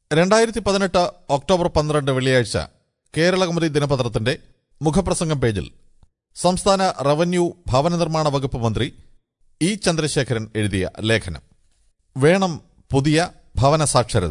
രണ്ടായിരത്തി പതിനെട്ട് ഒക്ടോബർ പന്ത്രണ്ട് വെള്ളിയാഴ്ച കേരളകൗമുദി ദിനപത്രത്തിന്റെ മുഖപ്രസംഗം പേജിൽ സംസ്ഥാന റവന്യൂ ഭവന നിർമ്മാണ വകുപ്പ് മന്ത്രി ഇ ചന്ദ്രശേഖരൻ എഴുതിയ ലേഖനം വേണം പുതിയ ഭവന സാക്ഷരത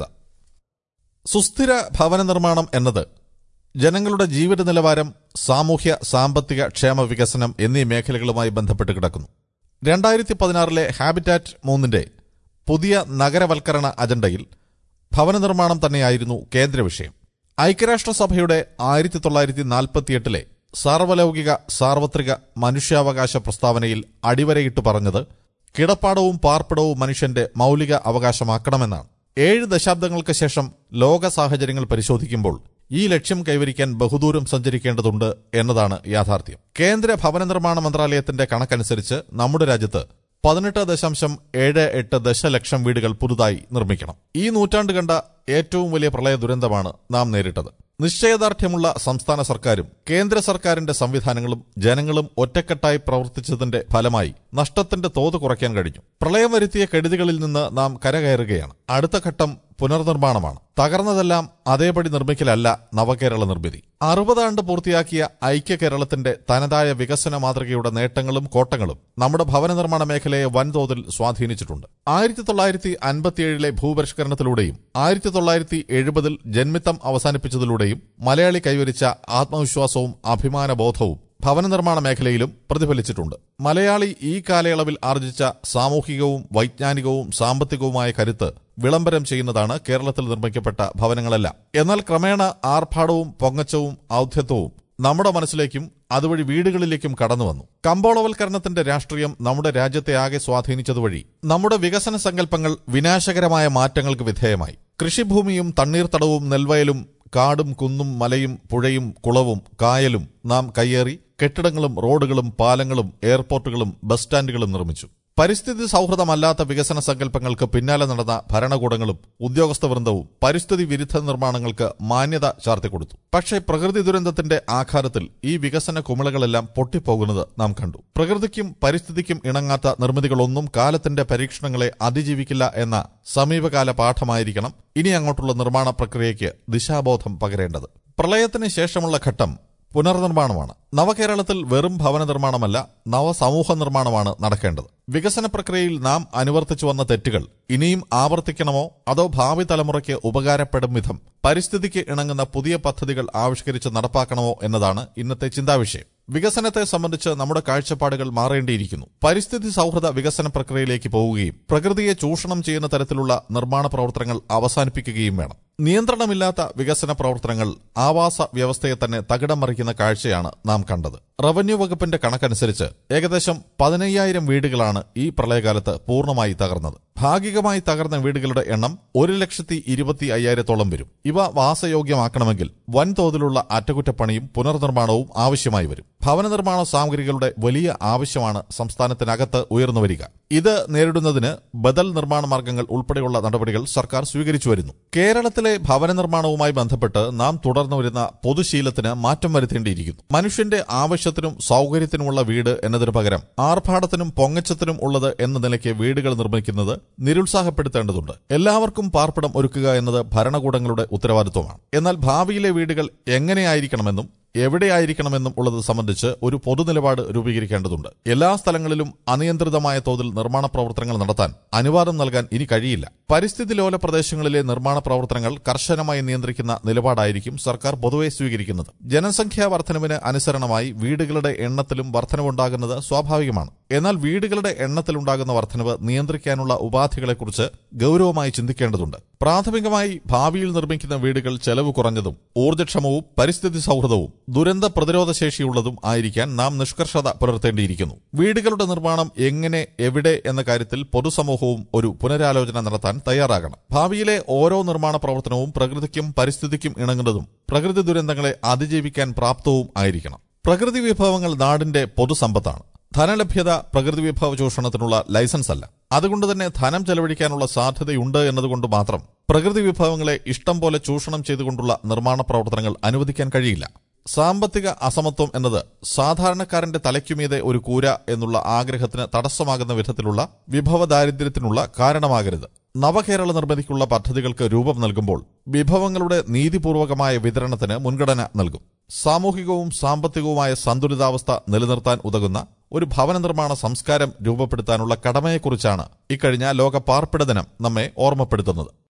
സുസ്ഥിര ഭവന നിർമ്മാണം എന്നത് ജനങ്ങളുടെ ജീവിത നിലവാരം സാമൂഹ്യ സാമ്പത്തിക ക്ഷേമ വികസനം എന്നീ മേഖലകളുമായി ബന്ധപ്പെട്ട് കിടക്കുന്നു രണ്ടായിരത്തി പതിനാറിലെ ഹാബിറ്റാറ്റ് മൂന്നിന്റെ പുതിയ നഗരവൽക്കരണ അജണ്ടയിൽ ഭവന നിർമ്മാണം തന്നെയായിരുന്നു കേന്ദ്ര വിഷയം ഐക്യരാഷ്ട്രസഭയുടെ ആയിരത്തി തൊള്ളായിരത്തി നാൽപ്പത്തിയെട്ടിലെ സാർവലൗകിക സാർവത്രിക മനുഷ്യാവകാശ പ്രസ്താവനയിൽ അടിവരയിട്ട് പറഞ്ഞത് കിടപ്പാടവും പാർപ്പിടവും മനുഷ്യന്റെ മൌലിക അവകാശമാക്കണമെന്നാണ് ഏഴ് ദശാബ്ദങ്ങൾക്ക് ശേഷം ലോക സാഹചര്യങ്ങൾ പരിശോധിക്കുമ്പോൾ ഈ ലക്ഷ്യം കൈവരിക്കാൻ ബഹുദൂരം സഞ്ചരിക്കേണ്ടതുണ്ട് എന്നതാണ് യാഥാർത്ഥ്യം കേന്ദ്ര ഭവന നിർമ്മാണ മന്ത്രാലയത്തിന്റെ കണക്കനുസരിച്ച് നമ്മുടെ രാജ്യത്ത് പതിനെട്ട് ദശാംശം ഏഴ് എട്ട് ദശലക്ഷം വീടുകൾ പുതുതായി നിർമ്മിക്കണം ഈ നൂറ്റാണ്ട് കണ്ട ഏറ്റവും വലിയ പ്രളയ ദുരന്തമാണ് നാം നേരിട്ടത് നിശ്ചയദാർഢ്യമുള്ള സംസ്ഥാന സർക്കാരും കേന്ദ്ര സർക്കാരിന്റെ സംവിധാനങ്ങളും ജനങ്ങളും ഒറ്റക്കെട്ടായി പ്രവർത്തിച്ചതിന്റെ ഫലമായി നഷ്ടത്തിന്റെ തോത് കുറയ്ക്കാൻ കഴിഞ്ഞു പ്രളയം വരുത്തിയ കെടുതികളിൽ നിന്ന് നാം കരകയറുകയാണ് അടുത്ത ഘട്ടം പുനർനിർമ്മാണമാണ് തകർന്നതെല്ലാം അതേപടി നിർമ്മിക്കലല്ല നവകേരള നിർമ്മിതി അറുപതാണ്ട് പൂർത്തിയാക്കിയ ഐക്യ കേരളത്തിന്റെ തനതായ വികസന മാതൃകയുടെ നേട്ടങ്ങളും കോട്ടങ്ങളും നമ്മുടെ ഭവന നിർമ്മാണ മേഖലയെ വൻതോതിൽ സ്വാധീനിച്ചിട്ടുണ്ട് ആയിരത്തി തൊള്ളായിരത്തി അൻപത്തിയേഴിലെ ഭൂപരിഷ്കരണത്തിലൂടെയും ആയിരത്തി തൊള്ളായിരത്തി എഴുപതിൽ ജന്മിത്തം അവസാനിപ്പിച്ചതിലൂടെയും മലയാളി കൈവരിച്ച ആത്മവിശ്വാസവും അഭിമാനബോധവും ഭവന നിർമ്മാണ മേഖലയിലും പ്രതിഫലിച്ചിട്ടുണ്ട് മലയാളി ഈ കാലയളവിൽ ആർജിച്ച സാമൂഹികവും വൈജ്ഞാനികവും സാമ്പത്തികവുമായ കരുത്ത് വിളംബരം ചെയ്യുന്നതാണ് കേരളത്തിൽ നിർമ്മിക്കപ്പെട്ട ഭവനങ്ങളെല്ലാം എന്നാൽ ക്രമേണ ആർഭാടവും പൊങ്ങച്ചവും ഔദ്ധ്യത്വവും നമ്മുടെ മനസ്സിലേക്കും അതുവഴി വീടുകളിലേക്കും കടന്നു വന്നു കമ്പോളവൽക്കരണത്തിന്റെ രാഷ്ട്രീയം നമ്മുടെ രാജ്യത്തെ ആകെ സ്വാധീനിച്ചതുവഴി നമ്മുടെ വികസന സങ്കല്പങ്ങൾ വിനാശകരമായ മാറ്റങ്ങൾക്ക് വിധേയമായി കൃഷിഭൂമിയും തണ്ണീർത്തടവും നെൽവയലും കാടും കുന്നും മലയും പുഴയും കുളവും കായലും നാം കയ്യേറി കെട്ടിടങ്ങളും റോഡുകളും പാലങ്ങളും എയർപോർട്ടുകളും ബസ് സ്റ്റാൻഡുകളും നിർമ്മിച്ചു പരിസ്ഥിതി സൗഹൃദമല്ലാത്ത വികസന സങ്കല്പങ്ങൾക്ക് പിന്നാലെ നടന്ന ഭരണകൂടങ്ങളും ഉദ്യോഗസ്ഥ വൃന്ദവും പരിസ്ഥിതി വിരുദ്ധ നിർമ്മാണങ്ങൾക്ക് മാന്യത ചാർത്തിക്കൊടുത്തു പക്ഷേ പ്രകൃതി ദുരന്തത്തിന്റെ ആഘാതത്തിൽ ഈ വികസന കുമിളകളെല്ലാം പൊട്ടിപ്പോകുന്നത് നാം കണ്ടു പ്രകൃതിക്കും പരിസ്ഥിതിക്കും ഇണങ്ങാത്ത നിർമ്മിതികളൊന്നും കാലത്തിന്റെ പരീക്ഷണങ്ങളെ അതിജീവിക്കില്ല എന്ന സമീപകാല പാഠമായിരിക്കണം ഇനി അങ്ങോട്ടുള്ള നിർമ്മാണ പ്രക്രിയയ്ക്ക് ദിശാബോധം പകരേണ്ടത് പ്രളയത്തിന് ശേഷമുള്ള ഘട്ടം പുനർനിർമ്മാണമാണ് നവകേരളത്തിൽ വെറും ഭവന നിർമ്മാണമല്ല നവസമൂഹ നിർമ്മാണമാണ് നടക്കേണ്ടത് വികസന പ്രക്രിയയിൽ നാം അനുവർത്തിച്ചു വന്ന തെറ്റുകൾ ഇനിയും ആവർത്തിക്കണമോ അതോ ഭാവി തലമുറയ്ക്ക് ഉപകാരപ്പെടും വിധം പരിസ്ഥിതിക്ക് ഇണങ്ങുന്ന പുതിയ പദ്ധതികൾ ആവിഷ്കരിച്ച് നടപ്പാക്കണമോ എന്നതാണ് ഇന്നത്തെ ചിന്താവിഷയം വികസനത്തെ സംബന്ധിച്ച് നമ്മുടെ കാഴ്ചപ്പാടുകൾ മാറേണ്ടിയിരിക്കുന്നു പരിസ്ഥിതി സൗഹൃദ വികസന പ്രക്രിയയിലേക്ക് പോവുകയും പ്രകൃതിയെ ചൂഷണം ചെയ്യുന്ന തരത്തിലുള്ള നിർമ്മാണ പ്രവർത്തനങ്ങൾ അവസാനിപ്പിക്കുകയും വേണം നിയന്ത്രണമില്ലാത്ത വികസന പ്രവർത്തനങ്ങൾ ആവാസ വ്യവസ്ഥയെ തന്നെ തകിടം മറിക്കുന്ന കാഴ്ചയാണ് നാം കണ്ടത് റവന്യൂ വകുപ്പിന്റെ കണക്കനുസരിച്ച് ഏകദേശം പതിനയ്യായിരം വീടുകളാണ് ഈ പ്രളയകാലത്ത് പൂർണ്ണമായി തകർന്നത് ഭാഗികമായി തകർന്ന വീടുകളുടെ എണ്ണം ഒരു ലക്ഷത്തി ഇരുപത്തി അയ്യായിരത്തോളം വരും ഇവ വാസയോഗ്യമാക്കണമെങ്കിൽ വൻതോതിലുള്ള അറ്റകുറ്റപ്പണിയും പുനർനിർമ്മാണവും ആവശ്യമായി വരും ഭവന നിർമ്മാണ സാമഗ്രികളുടെ വലിയ ആവശ്യമാണ് സംസ്ഥാനത്തിനകത്ത് ഉയർന്നുവരിക ഇത് നേരിടുന്നതിന് ബദൽ നിർമ്മാണ മാർഗങ്ങൾ ഉൾപ്പെടെയുള്ള നടപടികൾ സർക്കാർ സ്വീകരിച്ചു വരുന്നു കേരളത്തിലെ ഭവന നിർമ്മാണവുമായി ബന്ധപ്പെട്ട് നാം തുടർന്നു വരുന്ന പൊതുശീലത്തിന് മാറ്റം വരുത്തേണ്ടിയിരിക്കുന്നു മനുഷ്യന്റെ ആവശ്യത്തിനും സൗകര്യത്തിനുമുള്ള വീട് എന്നതിനു പകരം ആർഭാടത്തിനും പൊങ്ങച്ചത്തിനും ഉള്ളത് എന്ന നിലയ്ക്ക് വീടുകൾ നിർമ്മിക്കുന്നത് നിരുത്സാഹപ്പെടുത്തേണ്ടതുണ്ട് എല്ലാവർക്കും പാർപ്പിടം ഒരുക്കുക എന്നത് ഭരണകൂടങ്ങളുടെ ഉത്തരവാദിത്വമാണ് എന്നാൽ ഭാവിയിലെ വീടുകൾ എങ്ങനെയായിരിക്കണമെന്നും എവിടെയായിരിക്കണമെന്നും ഉള്ളത് സംബന്ധിച്ച് ഒരു പൊതുനിലപാട് രൂപീകരിക്കേണ്ടതുണ്ട് എല്ലാ സ്ഥലങ്ങളിലും അനിയന്ത്രിതമായ തോതിൽ നിർമ്മാണ പ്രവർത്തനങ്ങൾ നടത്താൻ അനുവാദം നൽകാൻ ഇനി കഴിയില്ല പരിസ്ഥിതി ലോല പ്രദേശങ്ങളിലെ നിർമ്മാണ പ്രവർത്തനങ്ങൾ കർശനമായി നിയന്ത്രിക്കുന്ന നിലപാടായിരിക്കും സർക്കാർ പൊതുവെ സ്വീകരിക്കുന്നത് ജനസംഖ്യാ വർധനവിന് അനുസരണമായി വീടുകളുടെ എണ്ണത്തിലും വർധനവുണ്ടാകുന്നത് സ്വാഭാവികമാണ് എന്നാൽ വീടുകളുടെ എണ്ണത്തിലുണ്ടാകുന്ന വർധനവ് നിയന്ത്രിക്കാനുള്ള ഉപാധികളെക്കുറിച്ച് ഗൌരവമായി ചിന്തിക്കേണ്ടതുണ്ട് പ്രാഥമികമായി ഭാവിയിൽ നിർമ്മിക്കുന്ന വീടുകൾ ചെലവ് കുറഞ്ഞതും ഊർജ്ജക്ഷമവും പരിസ്ഥിതി സൗഹൃദവും ദുരന്ത പ്രതിരോധ ശേഷിയുള്ളതും ആയിരിക്കാൻ നാം നിഷ്കർഷത പുലർത്തേണ്ടിയിരിക്കുന്നു വീടുകളുടെ നിർമ്മാണം എങ്ങനെ എവിടെ എന്ന കാര്യത്തിൽ പൊതുസമൂഹവും ഒരു പുനരാലോചന നടത്താൻ തയ്യാറാകണം ഭാവിയിലെ ഓരോ നിർമ്മാണ പ്രവർത്തനവും പ്രകൃതിക്കും പരിസ്ഥിതിക്കും ഇണങ്ങുന്നതും പ്രകൃതി ദുരന്തങ്ങളെ അതിജീവിക്കാൻ പ്രാപ്തവും ആയിരിക്കണം പ്രകൃതി വിഭവങ്ങൾ നാടിന്റെ പൊതുസമ്പത്താണ് ധനലഭ്യത പ്രകൃതി വിഭവ ചൂഷണത്തിനുള്ള ലൈസൻസ് അല്ല അതുകൊണ്ട് തന്നെ ധനം ചെലവഴിക്കാനുള്ള സാധ്യതയുണ്ട് എന്നതുകൊണ്ട് മാത്രം പ്രകൃതി വിഭവങ്ങളെ ഇഷ്ടം പോലെ ചൂഷണം ചെയ്തുകൊണ്ടുള്ള നിർമ്മാണ പ്രവർത്തനങ്ങൾ അനുവദിക്കാൻ കഴിയില്ല സാമ്പത്തിക അസമത്വം എന്നത് സാധാരണക്കാരന്റെ തലയ്ക്കുമീതെ ഒരു കൂര എന്നുള്ള ആഗ്രഹത്തിന് തടസ്സമാകുന്ന വിധത്തിലുള്ള വിഭവ ദാരിദ്ര്യത്തിനുള്ള കാരണമാകരുത് നവകേരള നിർമ്മിതിക്കുള്ള പദ്ധതികൾക്ക് രൂപം നൽകുമ്പോൾ വിഭവങ്ങളുടെ നീതിപൂർവകമായ വിതരണത്തിന് മുൻഗണന നൽകും സാമൂഹികവും സാമ്പത്തികവുമായ സന്തുലിതാവസ്ഥ നിലനിർത്താൻ ഉതകുന്ന ഒരു ഭവന നിർമ്മാണ സംസ്കാരം രൂപപ്പെടുത്താനുള്ള കടമയെക്കുറിച്ചാണ് ഇക്കഴിഞ്ഞ ലോക പാർപ്പിട ദിനം നമ്മെ ഓർമ്മപ്പെടുത്തുന്നത്